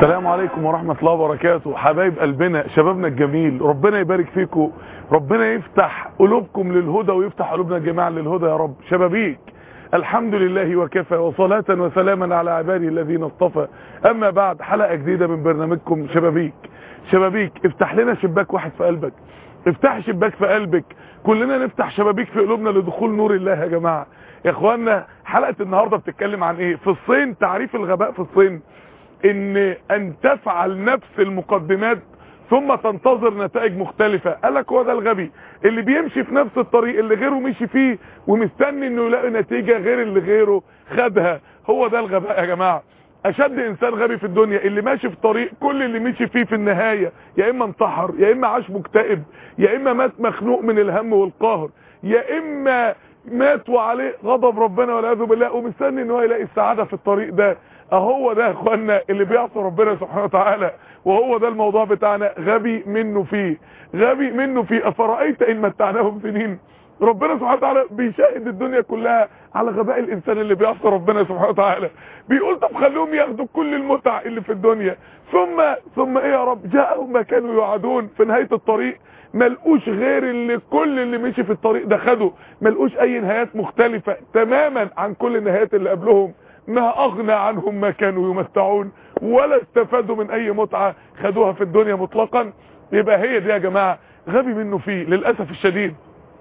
السلام عليكم ورحمة الله وبركاته حبايب قلبنا شبابنا الجميل ربنا يبارك فيكم ربنا يفتح قلوبكم للهدى ويفتح قلوبنا جميعا للهدى يا رب شبابيك الحمد لله وكفى وصلاة وسلاما على عباده الذين اصطفى اما بعد حلقة جديدة من برنامجكم شبابيك شبابيك افتح لنا شباك واحد في قلبك افتح شباك في قلبك كلنا نفتح شبابيك في قلوبنا لدخول نور الله يا جماعة يا اخوانا حلقة النهاردة بتتكلم عن ايه في الصين تعريف الغباء في الصين ان ان تفعل نفس المقدمات ثم تنتظر نتائج مختلفة قالك هو ده الغبي اللي بيمشي في نفس الطريق اللي غيره مشي فيه ومستني انه يلاقي نتيجة غير اللي غيره خدها هو ده الغباء يا جماعة اشد انسان غبي في الدنيا اللي ماشي في طريق كل اللي مشي فيه في النهاية يا اما انتحر يا اما عاش مكتئب يا اما مات مخنوق من الهم والقهر يا اما مات وعليه غضب ربنا والعياذ بالله ومستني ان هو يلاقي السعادة في الطريق ده اهو ده يا اخوانا اللي بيعصي ربنا سبحانه وتعالى وهو ده الموضوع بتاعنا غبي منه فيه غبي منه فيه افرأيت ان متعناهم سنين ربنا سبحانه وتعالى بيشاهد الدنيا كلها على غباء الانسان اللي بيعصي ربنا سبحانه وتعالى بيقول طب خليهم ياخدوا كل المتع اللي في الدنيا ثم ثم ايه يا رب جاءهم ما كانوا يوعدون في نهايه الطريق ملقوش غير اللي كل اللي مشي في الطريق ده خده ملقوش اي نهايات مختلفة تماما عن كل النهايات اللي قبلهم ما اغنى عنهم ما كانوا يمتعون ولا استفادوا من اي متعة خدوها في الدنيا مطلقا يبقى هي دي يا جماعة غبي منه فيه للأسف الشديد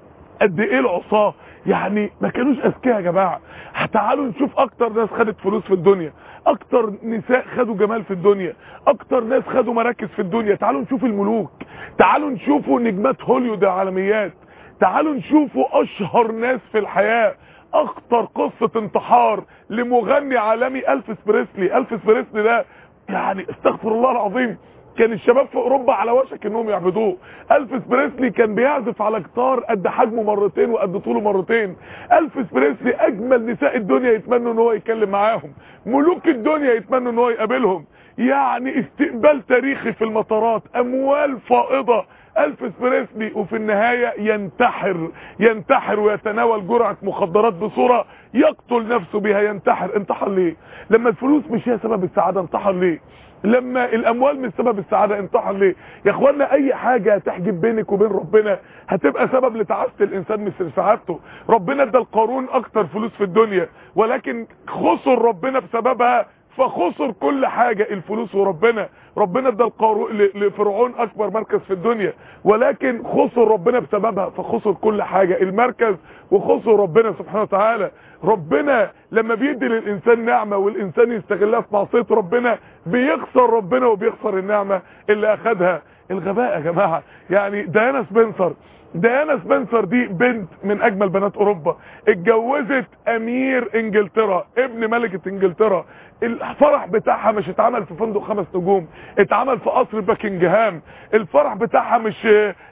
قد ايه العصاه يعني ما كانوش اذكياء يا جماعه تعالوا نشوف اكتر ناس خدت فلوس في الدنيا اكتر نساء خدوا جمال في الدنيا اكتر ناس خدوا مراكز في الدنيا تعالوا نشوف الملوك تعالوا نشوفوا نجمات هوليوود العالميات تعالوا نشوفوا اشهر ناس في الحياه اخطر قصة انتحار لمغني عالمي الفيس بريسلي الفيس بريسلي ده يعني استغفر الله العظيم كان الشباب في اوروبا على وشك انهم يعبدوه الفيس بريسلي كان بيعزف على جيتار قد حجمه مرتين وقد طوله مرتين الفيس بريسلي اجمل نساء الدنيا يتمنوا ان هو يتكلم معاهم ملوك الدنيا يتمنوا ان هو يقابلهم يعني استقبال تاريخي في المطارات اموال فائضة الفيس بريسلي وفي النهاية ينتحر ينتحر ويتناول جرعة مخدرات بصورة يقتل نفسه بها ينتحر انتحر ليه لما الفلوس مش هي سبب السعادة انتحر ليه لما الاموال مش سبب السعادة انتحر ليه يا اخوانا اي حاجة تحجب بينك وبين ربنا هتبقى سبب لتعاسة الانسان مش لسعادته ربنا ادى القارون اكتر فلوس في الدنيا ولكن خسر ربنا بسببها فخسر كل حاجة الفلوس وربنا ربنا ادى القارون لفرعون اكبر مركز في الدنيا ولكن خسر ربنا بسببها فخسر كل حاجة المركز وخسر ربنا سبحانه وتعالى ربنا لما بيدي للانسان نعمة والانسان يستغلها في معصية ربنا بيخسر ربنا وبيخسر النعمة اللي اخدها الغباء يا جماعة يعني ديانا سبنسر ديانا سبنسر دي بنت من اجمل بنات اوروبا اتجوزت امير انجلترا ابن ملكة انجلترا الفرح بتاعها مش اتعمل في فندق خمس نجوم اتعمل في قصر باكنجهام الفرح بتاعها مش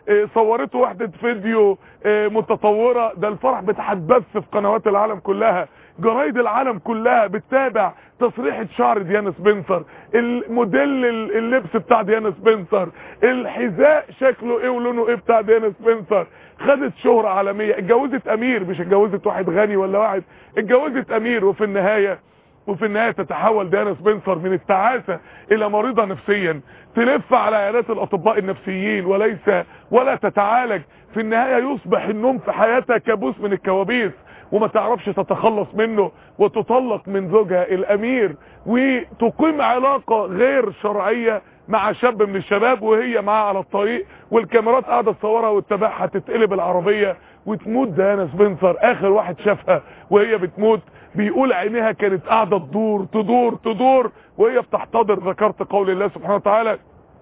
صورته وحدة فيديو متطورة ده الفرح بتاعها اتبث في قنوات العالم كلها جرايد العالم كلها بتتابع تصريحة شعر ديانا سبنسر الموديل اللبس بتاع ديانا سبنسر الحذاء شكله ايه ولونه ايه بتاع ديانا سبنسر خدت شهرة عالمية اتجوزت امير مش اتجوزت واحد غني ولا واحد اتجوزت امير وفي النهاية وفي النهاية تتحول ديانا سبنسر من التعاسة الى مريضة نفسيا تلف على عيادات الاطباء النفسيين وليس ولا تتعالج في النهاية يصبح النوم في حياتها كابوس من الكوابيس وما تعرفش تتخلص منه وتطلق من زوجها الامير وتقيم علاقة غير شرعية مع شاب من الشباب وهي معاه على الطريق والكاميرات قاعدة تصورها وتتابعها تتقلب العربية وتموت ديانا سبنسر اخر واحد شافها وهي بتموت بيقول عينيها كانت قاعدة تدور تدور تدور وهي بتحتضر ذكرت قول الله سبحانه وتعالى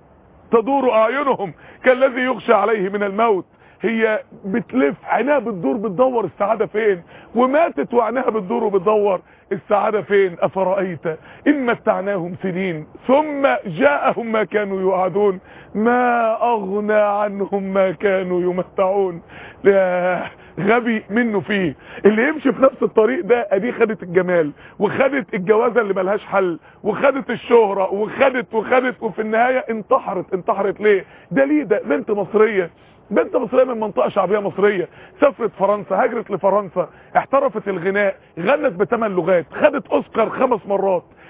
تدور اعينهم كالذي يغشى عليه من الموت هي بتلف عينها بتدور بتدور السعادة فين وماتت وعينها بتدور وبتدور السعادة فين افرأيت ان متعناهم سنين ثم جاءهم ما كانوا يوعدون ما اغنى عنهم ما كانوا يمتعون غبي منه فيه اللي يمشي في نفس الطريق ده ادي خدت الجمال وخدت الجوازة اللي ملهاش حل وخدت الشهرة وخدت وخدت وفي النهاية انتحرت انتحرت ليه ده ليه ده بنت مصرية بنت مصرية من منطقة شعبية مصرية سافرت فرنسا هاجرت لفرنسا احترفت الغناء غنت بثمان لغات خدت اوسكار خمس مرات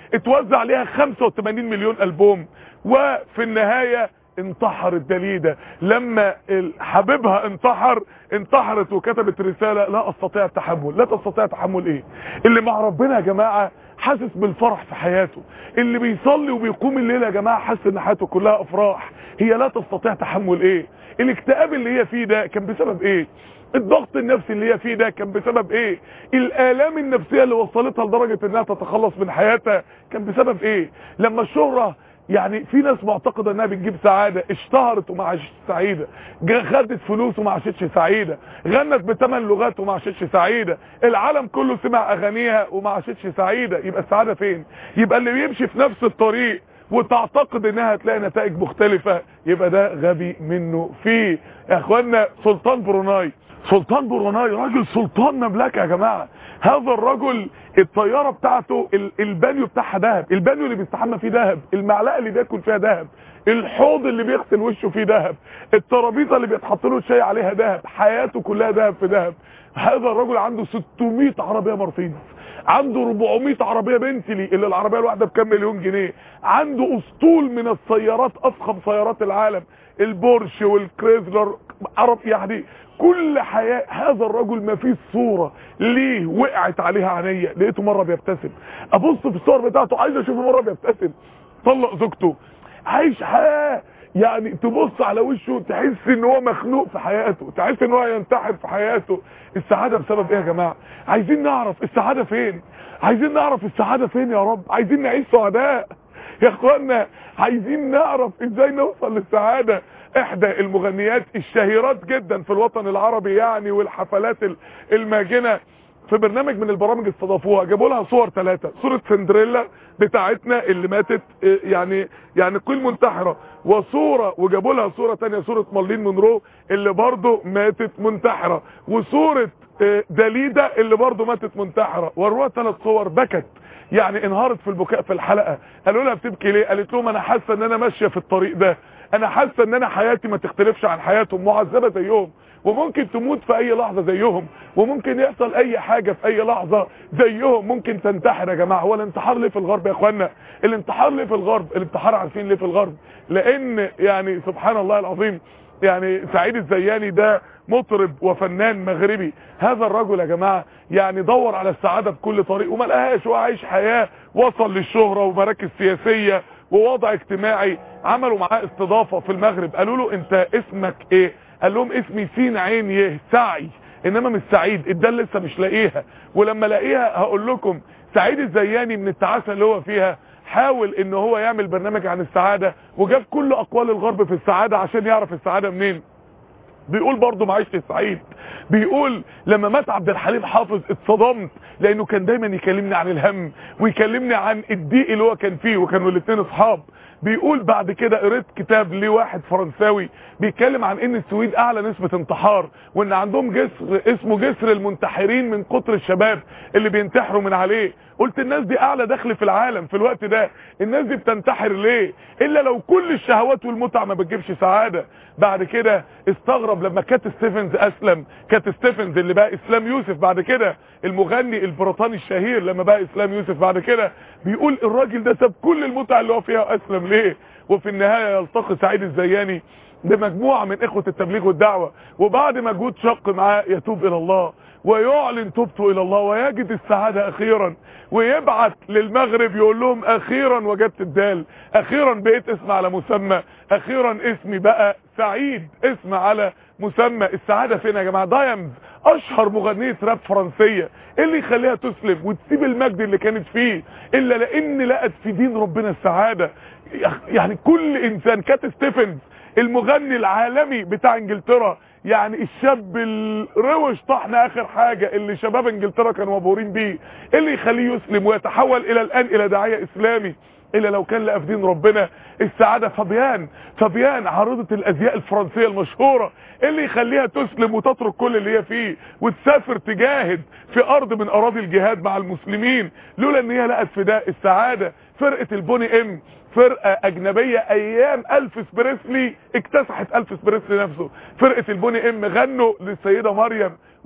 اتوزع عليها 85 مليون البوم وفي النهايه انتحرت دليدة لما حبيبها انتحر انتحرت وكتبت رسالة لا استطيع التحمل لا تستطيع تحمل ايه اللي مع ربنا يا جماعة حاسس بالفرح في حياته اللي بيصلي وبيقوم الليل يا جماعة حاسس ان حياته كلها افراح هي لا تستطيع تحمل ايه الاكتئاب اللي هي فيه ده كان بسبب ايه الضغط النفسي اللي هي فيه ده كان بسبب ايه الالام النفسية اللي وصلتها لدرجة انها تتخلص من حياتها كان بسبب ايه لما الشهرة يعني في ناس معتقده انها بتجيب سعاده اشتهرت وما عاشتش سعيده خدت فلوس وما عاشتش سعيده غنت بثمان لغات وما عاشتش سعيده العالم كله سمع اغانيها وما عاشتش سعيده يبقى السعاده فين يبقى اللي بيمشي في نفس الطريق وتعتقد انها هتلاقي نتائج مختلفه يبقى ده غبي منه فيه يا اخوانا سلطان بروناي سلطان بروناي راجل سلطان مملكه يا جماعه هذا الرجل الطياره بتاعته البانيو بتاعها ذهب البانيو اللي بيستحمى فيه ذهب المعلقه اللي بياكل فيها ذهب الحوض اللي بيغسل وشه فيه ذهب الترابيزه اللي بيتحط له الشاي عليها ذهب حياته كلها ذهب في ذهب هذا الرجل عنده 600 عربيه مرسيدس عنده 400 عربيه بنتلي اللي العربيه الواحده بكام مليون جنيه عنده اسطول من السيارات افخم سيارات العالم البورش والكريزلر عرب يعني كل حياة هذا الرجل ما فيه صورة ليه وقعت عليها عينيا لقيته مرة بيبتسم ابص في الصور بتاعته عايز اشوفه مرة بيبتسم طلق زوجته عايش حياة يعني تبص على وشه تحس ان هو مخنوق في حياته تحس ان هو ينتحر في حياته السعادة بسبب ايه يا جماعة عايزين نعرف السعادة فين عايزين نعرف السعادة فين يا رب عايزين نعيش سعداء يا اخوانا عايزين نعرف ازاي نوصل للسعادة احدى المغنيات الشهيرات جدا في الوطن العربي يعني والحفلات الماجنة في برنامج من البرامج استضافوها جابوا لها صور ثلاثة صورة سندريلا بتاعتنا اللي ماتت يعني يعني كل منتحرة وصورة وجابوا لها صورة تانية صورة مارلين مونرو اللي برضه ماتت منتحرة وصورة داليدا اللي برضه ماتت منتحرة وروها ثلاث صور بكت يعني انهارت في البكاء في الحلقة قالوا لها بتبكي ليه قالت لهم انا حاسه ان انا ماشيه في الطريق ده انا حاسه ان انا حياتي ما تختلفش عن حياتهم معذبه زيهم وممكن تموت في اي لحظه زيهم وممكن يحصل اي حاجه في اي لحظه زيهم ممكن تنتحر يا جماعه هو الانتحار ليه في الغرب يا اخوانا الانتحار ليه في الغرب الانتحار عارفين ليه في الغرب لان يعني سبحان الله العظيم يعني سعيد الزياني ده مطرب وفنان مغربي هذا الرجل يا جماعة يعني دور على السعادة بكل طريق وما لقاهاش وعايش حياة وصل للشهرة ومراكز سياسية ووضع اجتماعي عملوا معاه استضافة في المغرب قالوا له انت اسمك ايه قال لهم اسمي سين عين يه سعي انما مش سعيد الدال لسه مش لاقيها ولما لاقيها هقول لكم سعيد الزياني من التعاسة اللي هو فيها حاول ان هو يعمل برنامج عن السعادة وجاب كل اقوال الغرب في السعادة عشان يعرف السعادة منين بيقول برضه ما عشت سعيد بيقول لما مات عبد الحليم حافظ اتصدمت لانه كان دايما يكلمني عن الهم ويكلمني عن الضيق اللي هو كان فيه وكانوا الاثنين اصحاب بيقول بعد كده قريت كتاب لواحد فرنساوي بيتكلم عن ان السويد اعلى نسبة انتحار وان عندهم جسر اسمه جسر المنتحرين من كتر الشباب اللي بينتحروا من عليه قلت الناس دي اعلى دخل في العالم في الوقت ده الناس دي بتنتحر ليه الا لو كل الشهوات والمتع ما بتجيبش سعادة بعد كده استغرب لما كات ستيفنز اسلم كات ستيفنز اللي بقى اسلام يوسف بعد كده المغني البريطاني الشهير لما بقى اسلام يوسف بعد كده بيقول الراجل ده ساب كل المتع اللي هو فيها واسلم ليه وفي النهاية يلتقي سعيد الزياني بمجموعة من اخوة التبليغ والدعوة وبعد مجهود شق معاه يتوب الى الله ويعلن توبته الى الله ويجد السعادة اخيرا ويبعت للمغرب يقول لهم اخيرا وجدت الدال اخيرا بقيت اسم على مسمى اخيرا اسمي بقى سعيد اسم على مسمى السعادة فين يا جماعة دايمز اشهر مغنية راب فرنسية ايه اللي يخليها تسلم وتسيب المجد اللي كانت فيه الا لان لقت في دين ربنا السعادة يعني كل انسان كات ستيفنز المغني العالمي بتاع انجلترا يعني الشاب الروش طحن اخر حاجة اللي شباب انجلترا كانوا مبهورين بيه ايه اللي يخليه يسلم ويتحول الى الان الى داعية اسلامي الا لو كان لقى في دين ربنا السعادة فبيان فبيان عارضة الازياء الفرنسية المشهورة ايه اللي يخليها تسلم وتترك كل اللي هي فيه وتسافر تجاهد في ارض من اراضي الجهاد مع المسلمين لولا ان هي لقت في ده السعادة فرقة البوني ام فرقة اجنبية ايام الفس بريسلي اكتسحت الفس بريسلي نفسه فرقة البوني ام غنوا للسيدة مريم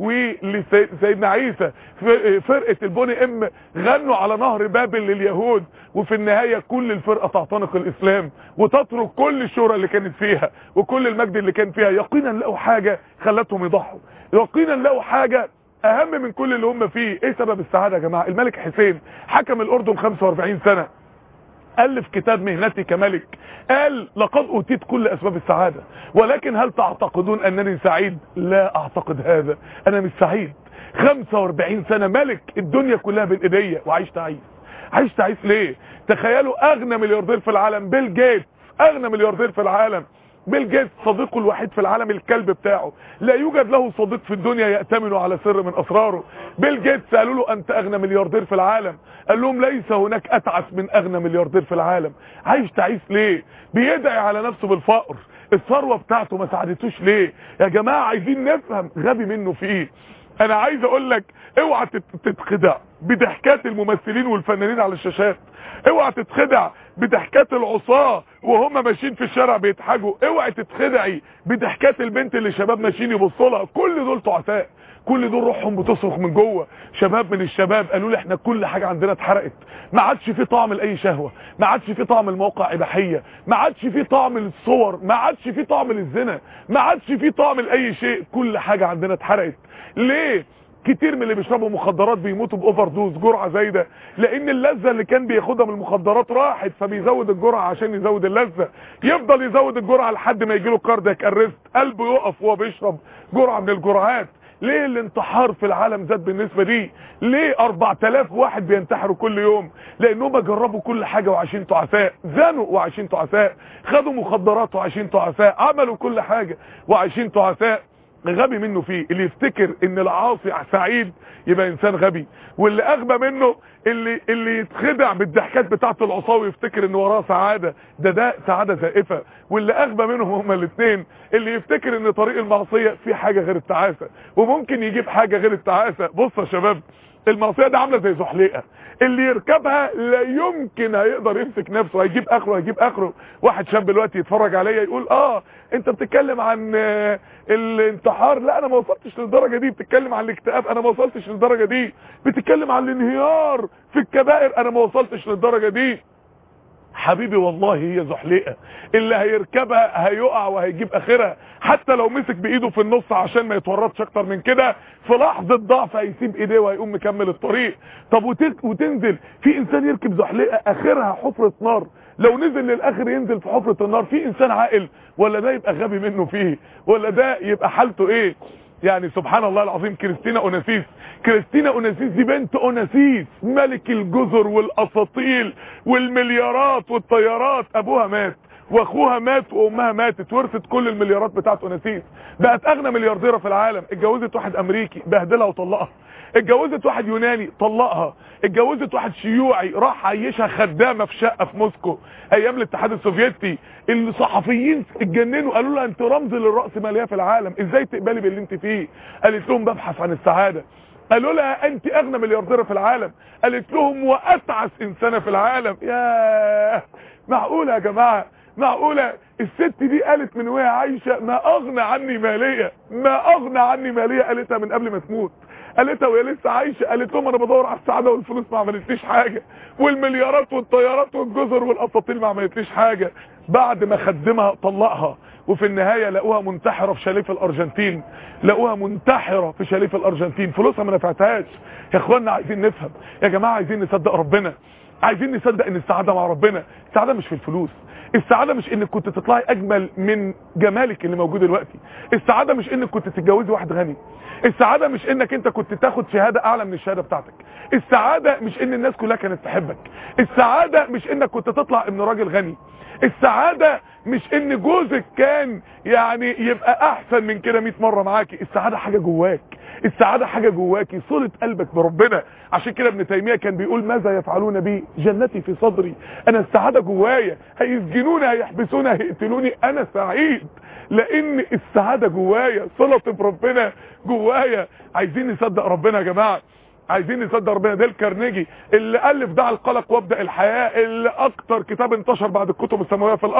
ولسيدنا عيسى فرقة البني ام غنوا على نهر بابل لليهود وفي النهاية كل الفرقة تعتنق الاسلام وتترك كل الشهرة اللي كانت فيها وكل المجد اللي كان فيها يقينا لقوا حاجة خلتهم يضحوا يقينا لقوا حاجة اهم من كل اللي هم فيه ايه سبب السعادة يا جماعة الملك حسين حكم الاردن 45 سنة ألف كتاب مهنتي كملك قال لقد أوتيت كل أسباب السعادة ولكن هل تعتقدون أنني سعيد لا أعتقد هذا أنا مش سعيد 45 سنة ملك الدنيا كلها بين ايديا وعايش تعيس عايش تعيس ليه تخيلوا أغنى ملياردير في العالم بيل جيتس أغنى ملياردير في العالم بيل جيتس صديقه الوحيد في العالم الكلب بتاعه لا يوجد له صديق في الدنيا يأتمن على سر من اسراره بيل جيتس قالوا له انت اغنى ملياردير في العالم قال لهم ليس هناك اتعس من اغنى ملياردير في العالم عايش تعيس ليه بيدعي على نفسه بالفقر الثروه بتاعته ما ساعدتوش ليه يا جماعه عايزين نفهم غبي منه في ايه انا عايز اقول لك اوعى تتخدع بضحكات الممثلين والفنانين على الشاشات اوعى تتخدع بضحكات العصاه وهم ماشيين في الشارع بيضحكوا اوعى تتخدعي بضحكات البنت اللي شباب ماشيين يبصوا لها كل دول تعساء كل دول روحهم بتصرخ من جوه شباب من الشباب قالوا لي احنا كل حاجه عندنا اتحرقت ما عادش في طعم لاي شهوه ما عادش في طعم المواقع اباحيه ما عادش في طعم للصور ما عادش في طعم للزنا ما عادش في طعم لاي شيء كل حاجه عندنا اتحرقت ليه كتير من اللي بيشربوا مخدرات بيموتوا باوفر دوز جرعه زايده لان اللذه اللي كان بياخدها من المخدرات راحت فبيزود الجرعه عشان يزود اللذه يفضل يزود الجرعه لحد ما يجيله كاردياك ارست قلبه يقف وهو بيشرب جرعه من الجرعات ليه الانتحار في العالم زاد بالنسبه دي ليه 4000 واحد بينتحروا كل يوم لانهم جربوا كل حاجه وعايشين تعساء زانوا وعايشين تعساء خدوا مخدرات وعايشين تعساء عملوا كل حاجه وعايشين تعساء غبي منه فيه اللي يفتكر ان العاصي سعيد يبقى انسان غبي واللي اغبى منه اللي اللي يتخدع بالضحكات بتاعه العصاه ويفتكر ان وراه سعاده ده ده سعاده زائفه واللي اغبى منهم هما الاثنين اللي يفتكر ان طريق المعصيه في حاجه غير التعاسه وممكن يجيب حاجه غير التعاسه بص يا شباب المعصيه دي عامله زي زحليقه اللي يركبها لا يمكن هيقدر يمسك نفسه هيجيب اخره هيجيب اخره واحد شاب دلوقتي يتفرج عليا يقول اه انت بتتكلم عن الانتحار لا انا ما وصلتش للدرجه دي بتتكلم عن الاكتئاب انا ما وصلتش للدرجه دي بتتكلم عن الانهيار في الكبائر انا ما وصلتش للدرجه دي حبيبي والله هي زحليقه اللي هيركبها هيقع وهيجيب اخرها حتى لو مسك بايده في النص عشان ما يتورطش اكتر من كده في لحظه ضعف هيسيب ايديه وهيقوم مكمل الطريق طب وتنزل في انسان يركب زحليقه اخرها حفره نار لو نزل للاخر ينزل في حفره النار في انسان عاقل ولا ده يبقى غبي منه فيه ولا ده يبقى حالته ايه يعني سبحان الله العظيم كريستينا اوناسيس كريستينا اوناسيس دي بنت اوناسيس ملك الجزر والاساطيل والمليارات والطيارات ابوها مات واخوها مات وامها ماتت ورثت كل المليارات بتاعت اوناسيس بقت اغنى مليارديره في العالم اتجوزت واحد امريكي بهدلها وطلقها اتجوزت واحد يوناني طلقها اتجوزت واحد شيوعي راح عيشها خدامه في شقه في موسكو ايام الاتحاد السوفيتي الصحفيين اتجننوا قالوا لها انت رمز للراسماليه في العالم ازاي تقبلي باللي انت فيه قالت لهم ببحث عن السعاده قالوا لها انت اغنى مليارديره في العالم قالت لهم واتعس انسانه في العالم يا معقوله يا جماعه معقولة الست دي قالت من وهي عايشة ما اغنى عني مالية ما اغنى عني مالية قالتها من قبل ما تموت قالتها وهي لسه عايشة قالت لهم انا بدور على السعادة والفلوس ما عملتليش حاجة والمليارات والطيارات والجزر والاساطيل ما عملتليش حاجة بعد ما خدمها طلقها وفي النهاية لقوها منتحرة في شاليه في الارجنتين لقوها منتحرة في شاليه في الارجنتين فلوسها ما نفعتهاش يا اخوانا عايزين نفهم يا جماعة عايزين نصدق ربنا عايزين نصدق ان السعادة مع ربنا السعادة مش في الفلوس السعادة مش انك كنت تطلعي اجمل من جمالك اللي موجود دلوقتي السعادة مش انك كنت تتجوزي واحد غني السعادة مش انك انت كنت تاخد شهادة اعلى من الشهادة بتاعتك السعادة مش ان الناس كلها كانت تحبك السعادة مش انك كنت تطلع ابن راجل غني السعادة مش ان جوزك كان يعني يبقى احسن من كده 100 مرة معاكي السعادة حاجة جواك السعادة حاجة جواكي صلة قلبك بربنا عشان كده ابن تيمية كان بيقول ماذا يفعلون بي جنتي في صدري انا السعادة جوايا هيسجنوني هيحبسوني هيقتلوني انا سعيد لان السعادة جوايا صلة بربنا جوايا عايزين نصدق ربنا يا جماعة عايزين نصدق ربنا ديل كارنيجي اللي الف دع القلق وابدا الحياه اللي اكتر كتاب انتشر بعد الكتب السماويه في الارض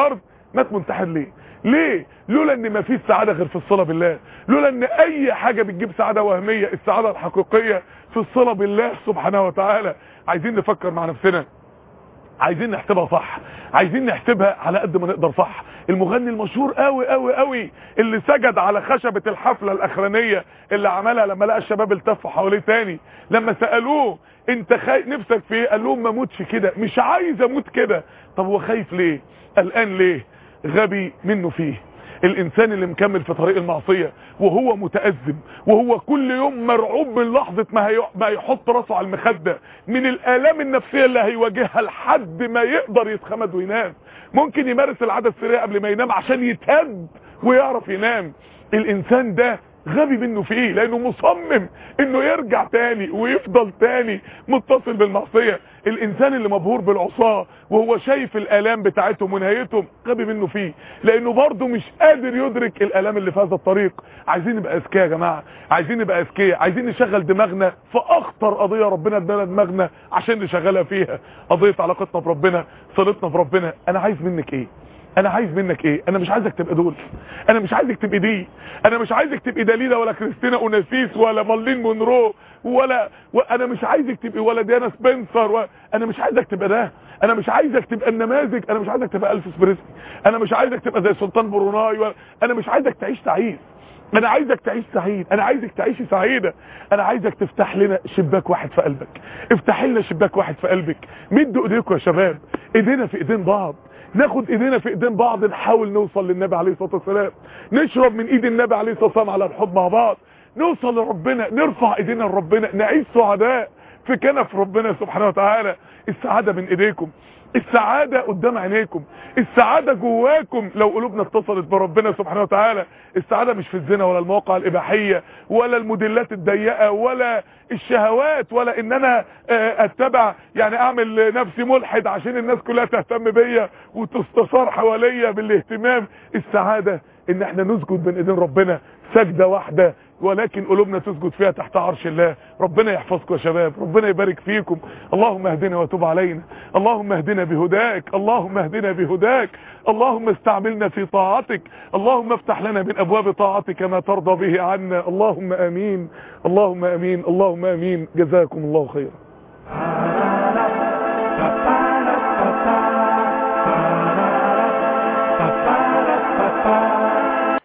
مات منتحر ليه ليه لولا ان ما فيش سعاده غير في الصله بالله لولا ان اي حاجه بتجيب سعاده وهميه السعاده الحقيقيه في الصله بالله سبحانه وتعالى عايزين نفكر مع نفسنا عايزين نحسبها صح عايزين نحسبها على قد ما نقدر صح المغني المشهور قوي قوي قوي اللي سجد على خشبة الحفلة الاخرانية اللي عملها لما لقى الشباب التفوا حواليه تاني لما سألوه انت خايف نفسك في ايه قال لهم ما اموتش كده مش عايز اموت كده طب هو خايف ليه قلقان ليه غبي منه فيه الانسان اللي مكمل في طريق المعصية وهو متأزم وهو كل يوم مرعوب من لحظة ما, هي... ما يحط راسه على المخدة من الالام النفسية اللي هيواجهها لحد ما يقدر يتخمد وينام ممكن يمارس العادة السرية قبل ما ينام عشان يتهد ويعرف ينام الانسان ده غبي منه في ايه لانه مصمم انه يرجع تاني ويفضل تاني متصل بالمعصية الانسان اللي مبهور بالعصاة وهو شايف الالام بتاعتهم ونهايتهم غبي منه فيه لانه برضه مش قادر يدرك الالام اللي في هذا الطريق عايزين نبقى اذكياء يا جماعة عايزين نبقى اذكياء عايزين نشغل دماغنا في اخطر قضية ربنا ادانا دماغنا عشان نشغلها فيها قضية علاقتنا بربنا صلتنا بربنا انا عايز منك ايه انا عايز منك ايه انا مش عايزك تبقى دول انا مش عايزك تبقى دي انا مش عايزك تبقى دليلة ولا كريستينا اوناسيس ولا مارلين مونرو ولا انا مش عايزك تبقى ولا ديانا سبنسر و... انا مش عايزك تبقى ده انا مش عايزك تبقى النماذج انا مش عايزك تبقى الفيس بريسلي انا مش عايزك تبقى زي سلطان بروناي و... انا مش عايزك تعيش تعيس انا عايزك تعيش سعيد انا عايزك تعيشي سعيدة انا عايزك تفتح لنا شباك واحد في قلبك افتح لنا شباك واحد في قلبك مدوا ايديكم يا شباب ايدينا في ايدين بعض ناخد ايدينا في ايدين بعض نحاول نوصل للنبي عليه الصلاه والسلام نشرب من ايد النبي عليه الصلاه والسلام على الحوض مع بعض نوصل لربنا نرفع ايدينا لربنا نعيش سعداء في كنف ربنا سبحانه وتعالى السعاده من ايديكم السعادة قدام عينيكم السعادة جواكم لو قلوبنا اتصلت بربنا سبحانه وتعالى السعادة مش في الزنا ولا المواقع الإباحية ولا الموديلات الضيقة ولا الشهوات ولا ان انا اتبع يعني اعمل نفسي ملحد عشان الناس كلها تهتم بيا وتستثار حواليا بالاهتمام السعادة ان احنا نسجد بين ايدين ربنا سجدة واحدة ولكن قلوبنا تسجد فيها تحت عرش الله ربنا يحفظكم يا شباب ربنا يبارك فيكم اللهم اهدنا وتب علينا اللهم اهدنا بهداك اللهم اهدنا بهداك اللهم استعملنا في طاعتك اللهم افتح لنا من ابواب طاعتك ما ترضى به عنا اللهم امين اللهم امين اللهم امين جزاكم الله خيرا